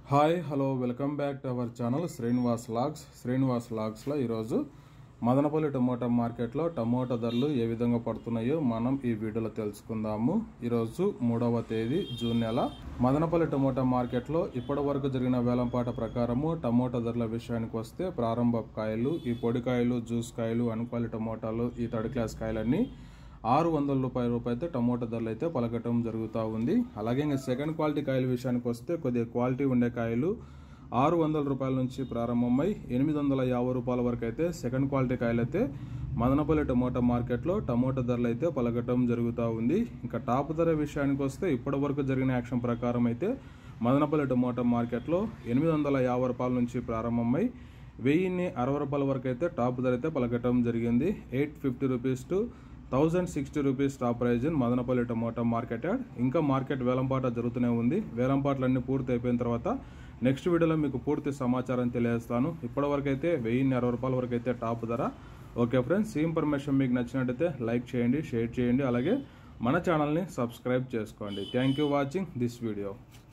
hi hello welcome back to our channel Srinivas logs Srinivas లాగ్స్లో ఈరోజు Madanapalle tomato మార్కెట్లో టమోటా ధరలు ఏ విధంగా పడుతున్నాయో మనం ఈ వీడియోలో తెలుసుకుందాము ఈరోజు మూడవ తేదీ జూన్ నెల మదనపల్లి టమోటా మార్కెట్లో ఇప్పటి వరకు జరిగిన వేలంపాట ప్రకారము టమోటా ధరల విషయానికి వస్తే ప్రారంభ కాయలు ఈ పొడికాయలు జ్యూస్ కాయలు అనుపాలి టమోటాలు ఈ థర్డ్ క్లాస్ కాయలన్నీ ఆరు వందల రూపాయల రూపాయలతో టమోటా ధరలు అయితే పలకటం జరుగుతూ ఉంది అలాగే ఇంకా సెకండ్ క్వాలిటీ కాయల విషయానికి వస్తే కొద్దిగా క్వాలిటీ ఉండే కాయలు ఆరు వందల రూపాయల నుంచి ప్రారంభమై ఎనిమిది వందల యాభై రూపాయల వరకు అయితే సెకండ్ క్వాలిటీ కాయలు అయితే మదనపల్లి టమోటా మార్కెట్లో టమోటా ధరలు అయితే పలకటం జరుగుతూ ఉంది ఇంకా టాప్ ధర విషయానికి వస్తే ఇప్పటి వరకు జరిగిన యాక్షన్ ప్రకారం అయితే మదనపల్లి టమోటా మార్కెట్లో ఎనిమిది వందల యాభై రూపాయల నుంచి ప్రారంభమై వెయ్యిన్ని అరవై రూపాయల వరకు అయితే టాప్ ధర అయితే పలకటం జరిగింది eight fifty rupees two thousand sixty rupees top price in Madanapalle tomato market yard ఇంకా మార్కెట్ వేలంపాట జరుగుతూనే ఉంది వేలంపాట్లు అన్ని పూర్తి అయిపోయిన తర్వాత నెక్స్ట్ వీడియోలో మీకు పూర్తి సమాచారం తెలియజేస్తాను ఇప్పటివరకు అయితే వెయ్యిన్ని అరవై రూపాయల వరకు అయితే టాప్ ధర ఓకే ఫ్రెండ్స్ ఈ ఇన్ఫర్మేషన్ మీకు నచ్చినట్టయితే లైక్ చేయండి షేర్ చేయండి అలాగే మన ఛానల్ని సబ్స్క్రైబ్ చేసుకోండి thank you watching this video